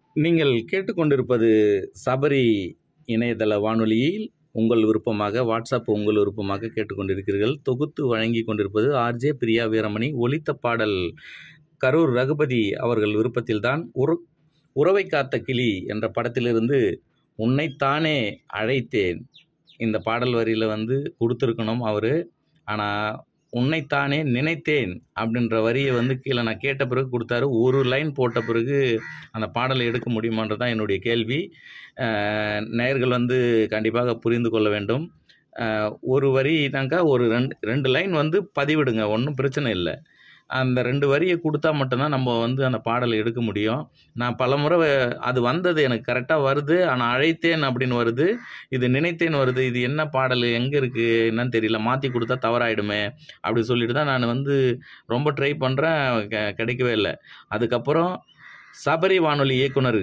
நீங்கள் கேட்டுக்கொண்டிருப்பது சபரி இணையதள வானொலியில் உங்கள் விருப்பமாக வாட்ஸ்அப் உங்கள் விருப்பமாக கேட்டுக்கொண்டிருக்கிறீர்கள் தொகுத்து வழங்கி கொண்டிருப்பது ஆர்ஜே பிரியா வீரமணி ஒலித்த பாடல் கரூர் ரகுபதி அவர்கள் விருப்பத்தில்தான் உற உறவை காத்த கிளி என்ற படத்திலிருந்து உன்னைத்தானே அழைத்தேன் இந்த பாடல் வரியில் வந்து கொடுத்துருக்கணும் அவர் ஆனால் உன்னைத்தானே நினைத்தேன் அப்படின்ற வரியை வந்து கீழே நான் கேட்ட பிறகு கொடுத்தாரு ஒரு லைன் போட்ட பிறகு அந்த பாடலை எடுக்க முடியுமான்றது தான் என்னுடைய கேள்வி அஹ், நேயர்கள் வந்து கண்டிப்பாக புரிந்து கொள்ள வேண்டும் அஹ், ஒரு வரினாக்கா ஒரு ரெண்டு ரெண்டு லைன் வந்து பதிவிடுங்க ஒன்றும் பிரச்சனை இல்லை அந்த ரெண்டு வரியை கொடுத்தா மட்டும்தான் நம்ம வந்து அந்த பாடலை எடுக்க முடியும் நான் பலமுறை வ- அது வந்தது எனக்கு கரெக்டாக வருது ஆனால் அழைத்தேன் அப்படின்னு வருது இது நினைத்தேன் வருது இது என்ன பாடல் எங்கே இருக்குது என்னன்னு தெரியல மாற்றி கொடுத்தா தவறாயிடுமே அப்படி சொல்லிட்டு தான் நான் வந்து ரொம்ப ட்ரை பண்ணுறேன் கிடைக்கவே இல்லை அதுக்கப்புறம் சபரி வானொலி இயக்குனர்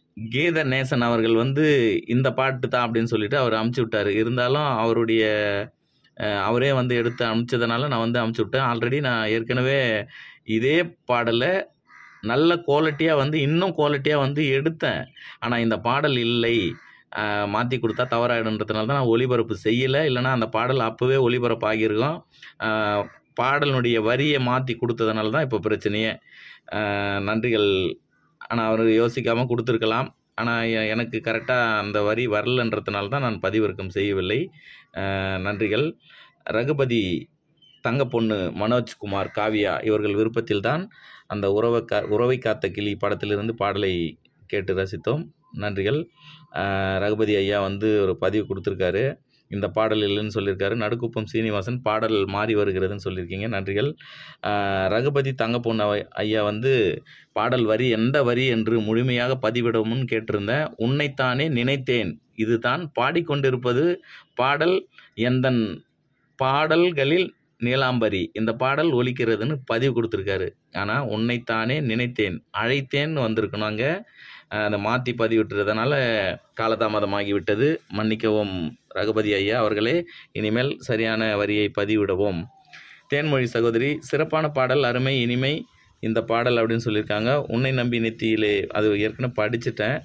கீத நேசன் அவர்கள் வந்து இந்த பாட்டு தான் அப்படின்னு சொல்லிட்டு அவர் அமுச்சு விட்டார் இருந்தாலும் அவருடைய அஹ், அவரே வந்து எடுத்து அனுப்பிச்சதுனால நான் வந்து அமுச்சு விட்டேன் ஆல்ரெடி நான் ஏற்கனவே இதே பாடலை நல்ல குவாலிட்டியாக வந்து இன்னும் குவாலிட்டியாக வந்து எடுத்தேன் ஆனால் இந்த பாடல் இல்லை மாற்றி கொடுத்தா தவறாயிடுன்றதுனால தான் நான் ஒளிபரப்பு செய்யலை இல்லைன்னா அந்த பாடல் அப்போவே ஒளிபரப்பு ஆகியிருக்கும் அஹ், பாடலினுடைய வரியை மாற்றி கொடுத்ததுனால தான் இப்போ பிரச்சனையே அஹ், நன்றிகள் ஆனால் அவர் யோசிக்காமல் கொடுத்துருக்கலாம் ஆனால் எனக்கு கரெக்டாக அந்த வரி வரலன்றதுனால தான் நான் பதிவிறக்கம் செய்யவில்லை அஹ், நன்றிகள் ரகுபதி தங்கப்பொண்ணு மனோஜ்குமார் காவியா இவர்கள் விருப்பத்தில்தான் அந்த உறவை கா உறவை காத்த கிளி படத்திலிருந்து பாடலை கேட்டு ரசித்தோம் நன்றிகள் அஹ், ரகுபதி ஐயா வந்து ஒரு பதிவு கொடுத்துருக்காரு இந்த பாடல் இல்லைன்னு சொல்லியிருக்காரு நடுக்குப்பம் சீனிவாசன் பாடல் மாறி வருகிறதுன்னு சொல்லியிருக்கீங்க நன்றிகள் அஹ், ரகுபதி தங்கப்பொண்ணு ஐ- ஐயா வந்து பாடல் வரி எந்த வரி என்று முழுமையாக பதிவிடவும்னு கேட்டிருந்தேன் உன்னைத்தானே நினைத்தேன் இதுதான் பாடிக்கொண்டிருப்பது பாடல் எந்தன் பாடல்களில் நீலாம்பரி இந்த பாடல் ஒலிக்கிறதுன்னு பதிவு கொடுத்துருக்காரு ஆனால் உன்னைத்தானே நினைத்தேன் அழைத்தேன்னு வந்திருக்கணும் அங்கே அதை மாற்றி பதிவிட்டுறதுனால காலதாமதமாகி விட்டது மன்னிக்கவும் ரகுபதி ஐயா அவர்களே இனிமேல் சரியான வரியை பதிவிடவும் தேன்மொழி சகோதரி சிறப்பான பாடல் அருமை இனிமை இந்த பாடல் அப்படின்னு சொல்லியிருக்காங்க உன்னை நம்பி நெத்தியிலே அது ஏற்கனவே படிச்சுட்டேன்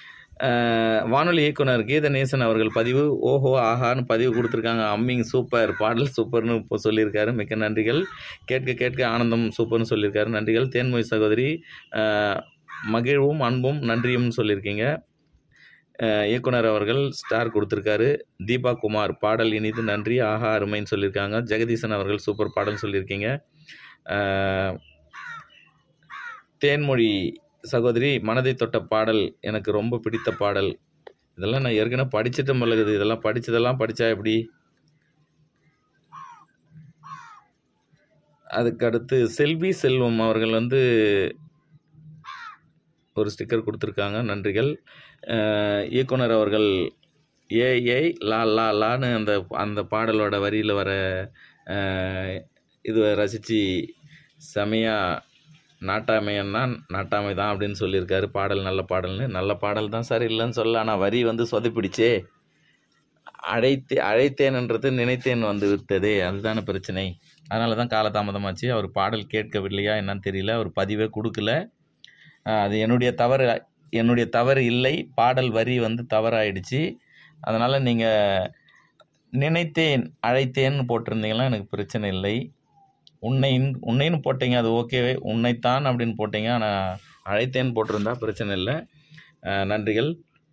அஹ், வானொலி இயக்குனர் கீதநேசன் அவர்கள் பதிவு ஓஹோ ஆஹான்னு பதிவு கொடுத்துருக்காங்க அம்மிங் சூப்பர் பாடல் சூப்பர்னு இப்போ சொல்லியிருக்காரு மிக்க நன்றிகள் கேட்க கேட்க ஆனந்தம் சூப்பர்னு சொல்லியிருக்காரு நன்றிகள் தேன்மொழி சகோதரி அஹ், மகிழ்வும் அன்பும் நன்றியும் சொல்லியிருக்கீங்க அஹ், இயக்குனர் அவர்கள் ஸ்டார் கொடுத்துருக்காரு தீபா குமார் பாடல் இனிது நன்றி ஆஹா அருமைன்னு சொல்லியிருக்காங்க ஜெகதீசன் அவர்கள் சூப்பர் பாடல் சொல்லியிருக்கீங்க அஹ், தேன்மொழி சகோதரி மனதை தொட்ட பாடல் எனக்கு ரொம்ப பிடித்த பாடல் இதெல்லாம் நான் ஏற்கனவே படிச்சுட்டு மலகுது இதெல்லாம் படிச்சதெல்லாம் படித்தா எப்படி அதுக்கு அடுத்து செல்வி செல்வம் அவர்கள் வந்து ஒரு ஸ்டிக்கர் கொடுத்துருக்காங்க நன்றிகள் அஹ், இயக்குனர் அவர்கள் ஏ ஏய் லா லா லான்னு அந்த அந்த பாடலோட வரியில் வர அஹ், இது ரசித்து செமையாக நாட்டாமையன்னா நாட்டாமை தான் அப்படின்னு சொல்லியிருக்காரு பாடல் நல்ல பாடல்னு நல்ல பாடல் தான் சார் இல்லைன்னு சொல்ல ஆனால் வரி வந்து சொதப்பிடிச்சே அழைத்து அழைத்தேன்ன்றது நினைத்தேன் வந்து விட்டதே அதுதானே பிரச்சனை அதனால தான் காலதாமதமாச்சு அவர் பாடல் கேட்கவில்லையா என்னன்னு தெரியல அவர் பதிவே கொடுக்கல அஹ் அது என்னுடைய தவறு என்னுடைய தவறு இல்லை பாடல் வரி வந்து தவறாயிடுச்சு அதனால் நீங்கள் நினைத்தேன் அழைத்தேன்னு போட்டிருந்தீங்கன்னா எனக்கு பிரச்சனை இல்லை உன்னை உன்னைன்னு போட்டீங்க அது ஓகேவே உன்னைத்தான் அப்படின்னு போட்டீங்க ஆனால் அழைத்தேன் போட்டிருந்தா பிரச்சனை இல்லை அஹ் நன்றிகள்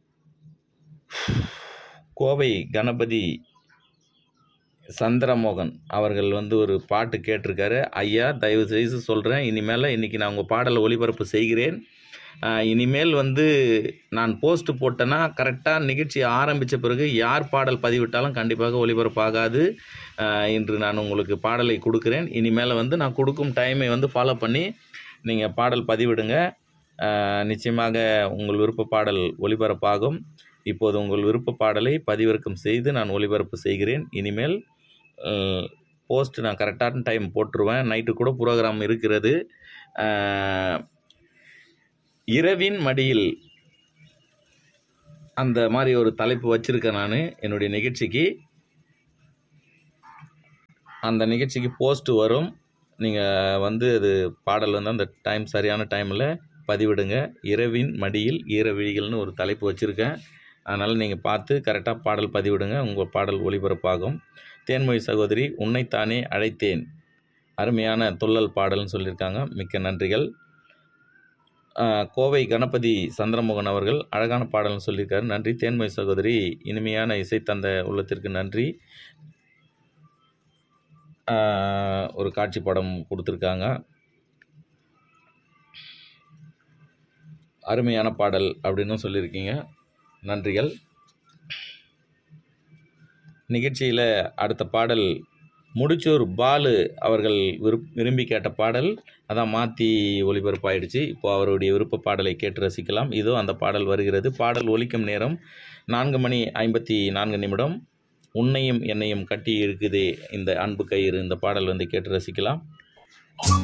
கோவை கணபதி சந்திரமோகன் அவர்கள் வந்து ஒரு பாட்டு கேட்டிருக்காரு ஐயா தயவு செய்து சொல்கிறேன் இனிமேல் இன்றைக்கி நான் உங்கள் பாடலை ஒளிபரப்பு செய்கிறேன் ஆஹ் இனிமேல் வந்து நான் போஸ்ட் போட்டேன்னா கரெக்டாக நிகழ்ச்சி ஆரம்பித்த பிறகு யார் பாடல் பதிவிட்டாலும் கண்டிப்பாக ஒளிபரப்பாகாது ஆஹ் இன்று நான் உங்களுக்கு பாடலை கொடுக்குறேன் இனிமேல் வந்து நான் கொடுக்கும் டைமை வந்து ஃபாலோ பண்ணி நீங்கள் பாடல் பதிவிடுங்க ஆஹ் நிச்சயமாக உங்கள் விருப்ப பாடல் ஒளிபரப்பாகும் இப்போது உங்கள் விருப்ப பாடலை பதிவிறக்கம் செய்து நான் ஒளிபரப்பு செய்கிறேன் இனிமேல் போஸ்ட் நான் கரெக்டான டைம் போட்டுருவேன் நைட்டு கூட ப்ரோக்ராம் இருக்கிறது ஆஹ் இரவின் மடியில் அந்த மாதிரி ஒரு தலைப்பு வச்சுருக்கேன் நான் என்னுடைய நிகழ்ச்சிக்கு அந்த நிகழ்ச்சிக்கு போஸ்ட் வரும் நீங்கள் வந்து அது பாடல் வந்து அந்த டைம் சரியான டைமில் பதிவிடுங்க இரவின் மடியில் ஈரவிழிகள்னு ஒரு தலைப்பு வச்சுருக்கேன் அதனால் நீங்கள் பார்த்து கரெக்டாக பாடல் பதிவிடுங்க உங்கள் பாடல் ஒளிபரப்பாகும் தேன்மொழி சகோதரி உன்னைத்தானே அழைத்தேன் அருமையான துள்ளல் பாடல்னு சொல்லியிருக்காங்க மிக்க நன்றிகள் ஆஹ், கோவை கணபதி சந்திரமோகன் அவர்கள் அழகான பாடல்னு சொல்லியிருக்காரு நன்றி தேன்மொழி சகோதரி இனிமையான இசை தந்த உள்ளத்திற்கு நன்றி ஆஹ், ஒரு காட்சி படம் கொடுத்துருக்காங்க அருமையான பாடல் அப்படின்னு சொல்லியிருக்கீங்க நன்றிகள் நிகழ்ச்சியில் அடுத்த பாடல் முடிச்சூர் பாலு அவர்கள் விருப் விரும்பி கேட்ட பாடல் அதான் மாற்றி ஒளிபரப்பாயிடுச்சு இப்போ அவருடைய விருப்ப பாடலை கேட்டு ரசிக்கலாம் இதோ அந்த பாடல் வருகிறது பாடல் ஒலிக்கும் நேரம் நான்கு மணி ஐம்பத்தி நான்கு நிமிடம் உன்னையும் என்னையும் கட்டி இருக்குதே இந்த அன்பு கயிறு இந்த பாடல் வந்து கேட்டு ரசிக்கலாம்